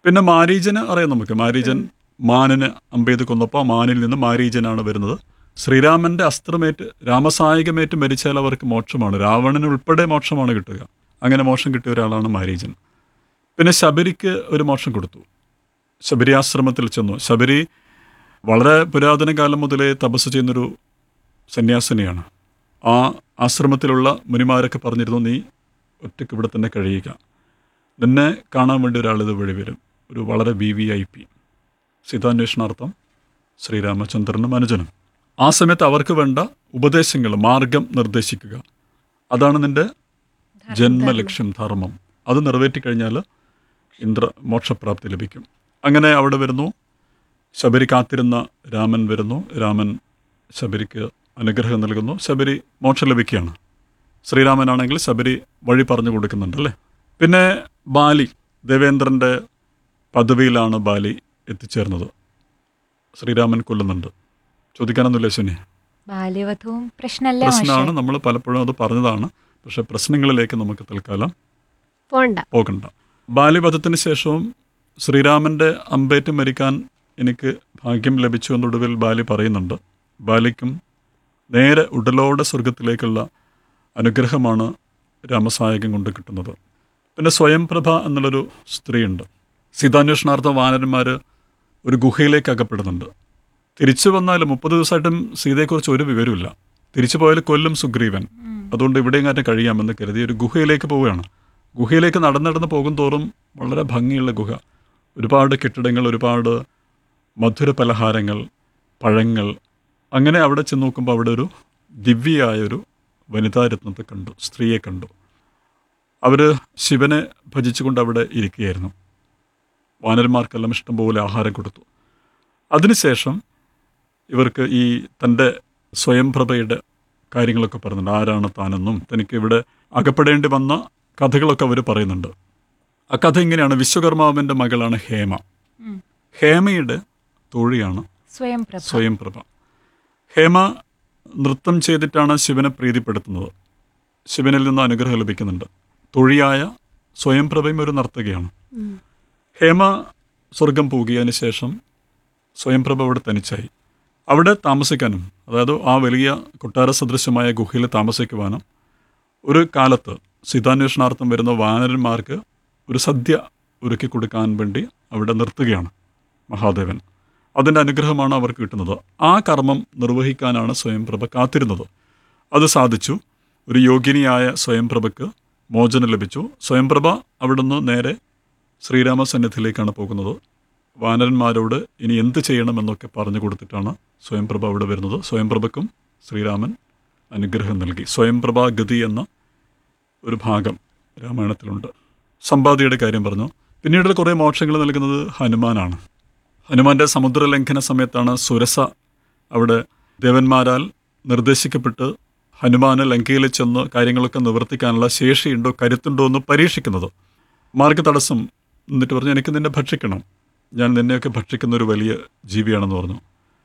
പിന്നെ മാരീജന് അറിയാം നമുക്ക് മാരീജൻ മാനിന് അമ്പെയ്ത് കൊന്നപ്പോൾ ആ മാനിൽ നിന്ന് മാരീജനാണ് വരുന്നത് ശ്രീരാമന്റെ അസ്ത്രമേറ്റ് രാമസായകമേറ്റ് മരിച്ചാൽ അവർക്ക് മോക്ഷമാണ് രാവണന് ഉൾപ്പെടെ മോക്ഷമാണ് കിട്ടുക അങ്ങനെ മോക്ഷം കിട്ടിയ ഒരാളാണ് മാരീജൻ പിന്നെ ശബരിക്ക് ഒരു മോക്ഷം കൊടുത്തു ശബരി ആശ്രമത്തിൽ ചെന്നു ശബരി വളരെ പുരാതന കാലം മുതലേ തപസ് ചെയ്യുന്നൊരു സന്യാസിനിയാണ് ആ ആശ്രമത്തിലുള്ള മുനിമാരൊക്കെ പറഞ്ഞിരുന്നു നീ ഒറ്റയ്ക്ക് ഇവിടെ തന്നെ കഴിയുക നിന്നെ കാണാൻ വേണ്ടി ഒരാൾ ഇത് വഴി വരും ഒരു വളരെ വി വി ഐ പി സീതാന്വേഷണാർത്ഥം ശ്രീരാമചന്ദ്രനും അനുജനും ആ സമയത്ത് അവർക്ക് വേണ്ട ഉപദേശങ്ങൾ മാർഗം നിർദ്ദേശിക്കുക അതാണ് നിന്റെ ജന്മലക്ഷ്യം ധർമ്മം അത് നിറവേറ്റി കഴിഞ്ഞാൽ ഇന്ദ്ര മോക്ഷപ്രാപ്തി ലഭിക്കും അങ്ങനെ അവിടെ വരുന്നു ശബരി കാത്തിരുന്ന രാമൻ വരുന്നു രാമൻ ശബരിക്ക് അനുഗ്രഹം നൽകുന്നു ശബരി മോക്ഷം ലഭിക്കുകയാണ് ശ്രീരാമനാണെങ്കിൽ ശബരി വഴി പറഞ്ഞു കൊടുക്കുന്നുണ്ടല്ലേ പിന്നെ ബാലി ദേവേന്ദ്രൻ്റെ പദവിയിലാണ് ബാലി എത്തിച്ചേർന്നത് ശ്രീരാമൻ കൊല്ലുന്നുണ്ട് ചോദിക്കാനൊന്നുമില്ല ശനി ബാല്യവധവും പ്രശ്നമല്ലേ പ്രശ്നമാണ് നമ്മൾ പലപ്പോഴും അത് പറഞ്ഞതാണ് പക്ഷെ പ്രശ്നങ്ങളിലേക്ക് നമുക്ക് തൽക്കാലം പോണ്ട പോകണ്ട ബാല്യവധത്തിന് ശേഷവും ശ്രീരാമൻ്റെ അമ്പേറ്റ് മരിക്കാൻ എനിക്ക് ഭാഗ്യം ലഭിച്ചു എന്നൊടുവിൽ ബാലി പറയുന്നുണ്ട് ബാലിക്കും നേരെ ഉടലോടെ സ്വർഗത്തിലേക്കുള്ള അനുഗ്രഹമാണ് രാമസായകം കൊണ്ട് കിട്ടുന്നത് പിന്നെ സ്വയംപ്രഭ എന്നുള്ളൊരു സ്ത്രീയുണ്ട് സീതാന്വേഷണാർത്ഥം വാനരന്മാർ ഒരു ഗുഹയിലേക്ക് അകപ്പെടുന്നുണ്ട് തിരിച്ചു വന്നാൽ മുപ്പത് ദിവസമായിട്ടും സീതയെക്കുറിച്ച് ഒരു വിവരമില്ല തിരിച്ചു പോയാൽ കൊല്ലും സുഗ്രീവൻ അതുകൊണ്ട് ഇവിടെയെങ്ങാറ്റം കഴിയാമെന്ന് കരുതി ഒരു ഗുഹയിലേക്ക് പോവുകയാണ് ഗുഹയിലേക്ക് നടന്ന് നടന്ന് പോകും തോറും വളരെ ഭംഗിയുള്ള ഗുഹ ഒരുപാട് കെട്ടിടങ്ങൾ ഒരുപാട് മധുര പലഹാരങ്ങൾ പഴങ്ങൾ അങ്ങനെ അവിടെ ചെന്ന് നോക്കുമ്പോൾ അവിടെ ഒരു ദിവ്യയായൊരു വനിതാരത്നത്തെ കണ്ടു സ്ത്രീയെ കണ്ടു അവർ ശിവനെ ഭജിച്ചുകൊണ്ട് അവിടെ ഇരിക്കുകയായിരുന്നു വാനരന്മാർക്കെല്ലാം ഇഷ്ടംപോലെ ആഹാരം കൊടുത്തു അതിനുശേഷം ഇവർക്ക് ഈ തൻ്റെ സ്വയംപ്രഭയുടെ കാര്യങ്ങളൊക്കെ പറയുന്നുണ്ട് ആരാണ് താനെന്നും തനിക്ക് ഇവിടെ അകപ്പെടേണ്ടി വന്ന കഥകളൊക്കെ അവർ പറയുന്നുണ്ട് ആ കഥ ഇങ്ങനെയാണ് വിശ്വകർമാവിൻ്റെ മകളാണ് ഹേമ ഉം. ഹേമയുടെ തോഴിയാണ് സ്വയം പ്രഭ സ്വയംപ്രഭ ഹേമ നൃത്തം ചെയ്തിട്ടാണ് ശിവനെ പ്രീതിപ്പെടുത്തുന്നത് ശിവനിൽ നിന്ന് അനുഗ്രഹം ലഭിക്കുന്നുണ്ട് തൊഴിയായ സ്വയംപ്രഭയും ഒരു നർത്തകിയാണ് ഹേമ സ്വർഗം പോകിയതിന് ശേഷം സ്വയംപ്രഭ അവിടെ തനിച്ചായി അവിടെ താമസിക്കാനും അതായത് ആ വലിയ കൊട്ടാര സദൃശമായ ഗുഹയിൽ താമസിക്കുവാനും ഒരു കാലത്ത് സീതാന്വേഷണാർത്ഥം വരുന്ന വാനരന്മാർക്ക് ഒരു സദ്യ ഒരുക്കി കൊടുക്കാൻ വേണ്ടി അവിടെ നിർത്തുകയാണ് മഹാദേവൻ അതിൻ്റെ അനുഗ്രഹമാണ് അവർക്ക് കിട്ടുന്നത് ആ കർമ്മം നിർവഹിക്കാനാണ് സ്വയംപ്രഭ കാത്തിരുന്നത് അത് സാധിച്ചു ഒരു യോഗിനിയായ സ്വയംപ്രഭയ്ക്ക് മോചനം ലഭിച്ചു സ്വയംപ്രഭ അവിടുന്ന് നേരെ ശ്രീരാമ സന്നിധിയിലേക്കാണ് പോകുന്നത് വാനരന്മാരോട് ഇനി എന്ത് ചെയ്യണമെന്നൊക്കെ പറഞ്ഞു കൊടുത്തിട്ടാണ് സ്വയംപ്രഭ അവിടെ വരുന്നത് സ്വയംപ്രഭയ്ക്കും ശ്രീരാമൻ അനുഗ്രഹം നൽകി സ്വയംപ്രഭ ഗതി എന്ന ഒരു ഭാഗം രാമായണത്തിലുണ്ട് സമ്പാദിയുടെ കാര്യം പറഞ്ഞു പിന്നീട് കുറേ മോക്ഷങ്ങൾ നൽകുന്നത് ഹനുമാനാണ് ഹനുമാന്റെ സമുദ്രലംഘന സമയത്താണ് സുരസ അവിടെ ദേവന്മാരാൽ നിർദ്ദേശിക്കപ്പെട്ട് ഹനുമാന് ലങ്കയിൽ ചെന്ന് കാര്യങ്ങളൊക്കെ നിവർത്തിക്കാനുള്ള ശേഷിയുണ്ടോ കരുത്തുണ്ടോ എന്ന് പരീക്ഷിക്കുന്നത് മാർഗ തടസ്സം എന്നിട്ട് പറഞ്ഞു എനിക്ക് നിന്നെ ഭക്ഷിക്കണം ഞാൻ നിന്നെയൊക്കെ ഭക്ഷിക്കുന്ന ഒരു വലിയ ജീവിയാണെന്ന് പറഞ്ഞു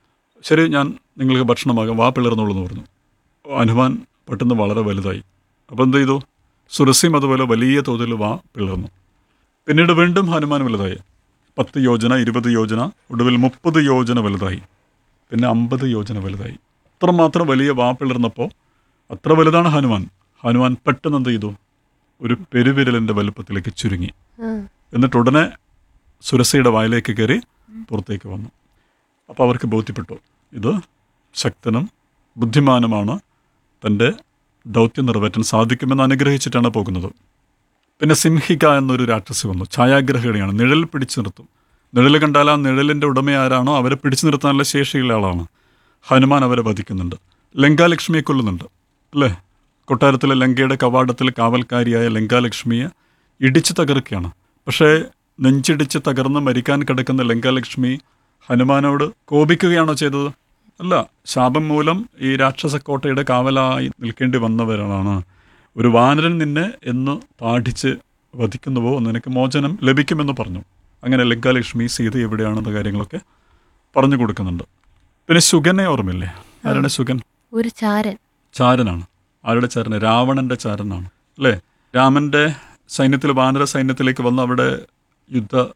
ശരി ഞാൻ നിങ്ങൾക്ക് ഭക്ഷണമാകാം വാ പിളർന്നോളൂ എന്ന് പറഞ്ഞു ഹനുമാൻ പെട്ടെന്ന് വളരെ വലുതായി അപ്പോൾ എന്ത് ചെയ്തു സുരസിയും അതുപോലെ വലിയ തോതിൽ വാ പിളർന്നു പിന്നീട് വീണ്ടും ഹനുമാൻ വലുതായി പത്ത് യോജന ഇരുപത് യോജന ഒടുവിൽ മുപ്പത് യോജന വലുതായി പിന്നെ അമ്പത് യോജന വലുതായി അത്രമാത്രം വലിയ വാ പിളർന്നപ്പോൾ അത്ര വലുതാണ് ഹനുമാൻ ഹനുമാൻ പെട്ടെന്ന് എന്ത് ചെയ്തു ഒരു പെരുവിരലിൻ്റെ വലുപ്പത്തിലേക്ക് ചുരുങ്ങി എന്നിട്ട് ഉടനെ സുരസയുടെ വായിലേക്ക് കയറി പുറത്തേക്ക് വന്നു അപ്പോൾ അവർക്ക് ബോധ്യപ്പെട്ടു ഇത് ശക്തനും ബുദ്ധിമാനുമാണ് തൻ്റെ ദൗത്യം നിറവേറ്റാൻ സാധിക്കുമെന്ന് അനുഗ്രഹിച്ചിട്ടാണ് പോകുന്നത് പിന്നെ സിംഹിക എന്നൊരു രാക്ഷസി വന്നു ഛായാഗ്രഹിണിയാണ് നിഴൽ പിടിച്ചു നിർത്തും നിഴൽ കണ്ടാൽ ആ നിഴലിൻ്റെ ഉടമ ആരാണോ അവരെ പിടിച്ചു നിർത്താനുള്ള ശേഷിയുള്ള ആളാണ് ഹനുമാൻ അവരെ വധിക്കുന്നുണ്ട് ലങ്കാലക്ഷ്മിയെ കൊല്ലുന്നുണ്ട് അല്ലേ കൊട്ടാരത്തിലെ ലങ്കയുടെ കവാടത്തിൽ കാവൽക്കാരിയായ ലങ്കാലക്ഷ്മിയെ ഇടിച്ചു തകർക്കുകയാണ് പക്ഷേ നെഞ്ചിടിച്ച് തകർന്ന് മരിക്കാൻ കിടക്കുന്ന ലങ്കാലക്ഷ്മി ഹനുമാനോട് കോപിക്കുകയാണോ ചെയ്തത് അല്ല ശാപം മൂലം ഈ രാക്ഷസക്കോട്ടയുടെ കാവലായി നിൽക്കേണ്ടി വന്നവരാണ് ഒരു വാനരൻ നിന്നെ എന്ന് പാഠിച്ച് വധിക്കുന്നുവോ നിനക്ക് മോചനം ലഭിക്കുമെന്ന് പറഞ്ഞു അങ്ങനെ ലങ്കാലക്ഷ്മി സീത എവിടെയാണെന്ന കാര്യങ്ങളൊക്കെ പറഞ്ഞു കൊടുക്കുന്നുണ്ട് പിന്നെ ശുഗനെ ഓർമ്മയില്ലേ ആരാണ് ശുഗൻ ഒരു ചാരൻ ചാരനാണ് ആരുടെ ചാരന് രാവണന്റെ ചാരനാണ് അല്ലേ രാമന്റെ സൈന്യത്തിൽ വാനര സൈന്യത്തിലേക്ക് വന്ന് അവിടെ യുദ്ധ